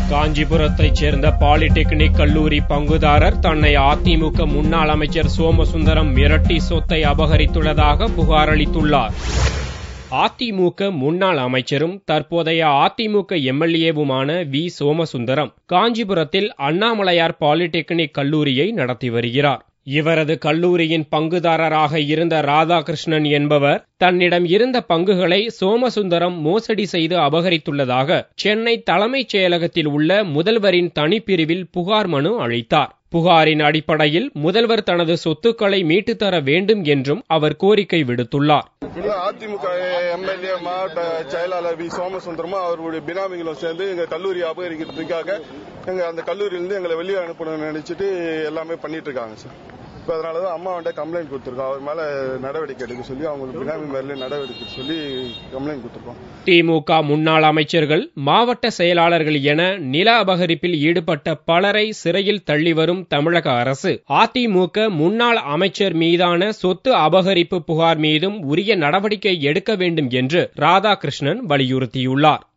காஞ்சிபுரத்தைச் சேர்ந்த பாலிடெக்னிக் கல்லூரி பங்குதாரர் தன்னை அதிமுக முன்னாள் அமைச்சர் சோமசுந்தரம் மிரட்டி சொத்தை அபகரித்துள்ளதாக புகார் அளித்துள்ளார் அதிமுக முன்னாள் அமைச்சரும் தற்போதைய அதிமுக எம்எல்ஏவுமான வி சோமசுந்தரம் காஞ்சிபுரத்தில் அண்ணாமலையார் பாலிடெக்னிக் கல்லூரியை நடத்தி வருகிறார் இவரது கல்லூரியின் பங்குதாரராக இருந்த ராதாகிருஷ்ணன் என்பவர் தன்னிடம் இருந்த பங்குகளை சோமசுந்தரம் மோசடி செய்து அபகரித்துள்ளதாக சென்னை தலைமைச் செயலகத்தில் உள்ள முதல்வரின் தனிப்பிரிவில் புகார் மனு அளித்தார் புகாரின் அடிப்படையில் முதல்வர் தனது சொத்துக்களை மீட்டுத் தர வேண்டும் என்றும் அவர் கோரிக்கை விடுத்துள்ளார் அதிமுக எம்எல்ஏ மாவட்ட செயலாளர் வி சோமசுந்தரமும் அவர்களுடைய பினாமிகளும் சேர்ந்து எங்க கல்லூரி அபகரிக்கிறதுக்காக எங்க அந்த கல்லூரியிலிருந்து எங்களை வெளியே அனுப்பணும்னு நினைச்சிட்டு எல்லாமே பண்ணிட்டு இருக்காங்க சார் இப்போ அதனால தான் அம்மா வந்துட்டு கம்ப்ளைண்ட் கொடுத்துருக்கோம் அவர் மேல நடவடிக்கை எடுக்க சொல்லி அவங்களுக்கு பினாமி மேல நடவடிக்கை சொல்லி கம்ப்ளைண்ட் கொடுத்துருக்கோம் திமுக முன்னாள் அமைச்சர்கள் மாவட்ட செயலாளர்கள் என நில அபகரிப்பில் ஈடுபட்ட பலரை சிறையில் தள்ளி வரும் தமிழக அரசு அதிமுக முன்னாள் அமைச்சர் மீதான சொத்து அபகரிப்பு புகார் மீதும் உரிய நடவடிக்கை எடுக்க வேண்டும் என்று ராதாகிருஷ்ணன் வலியுறுத்தியுள்ளார்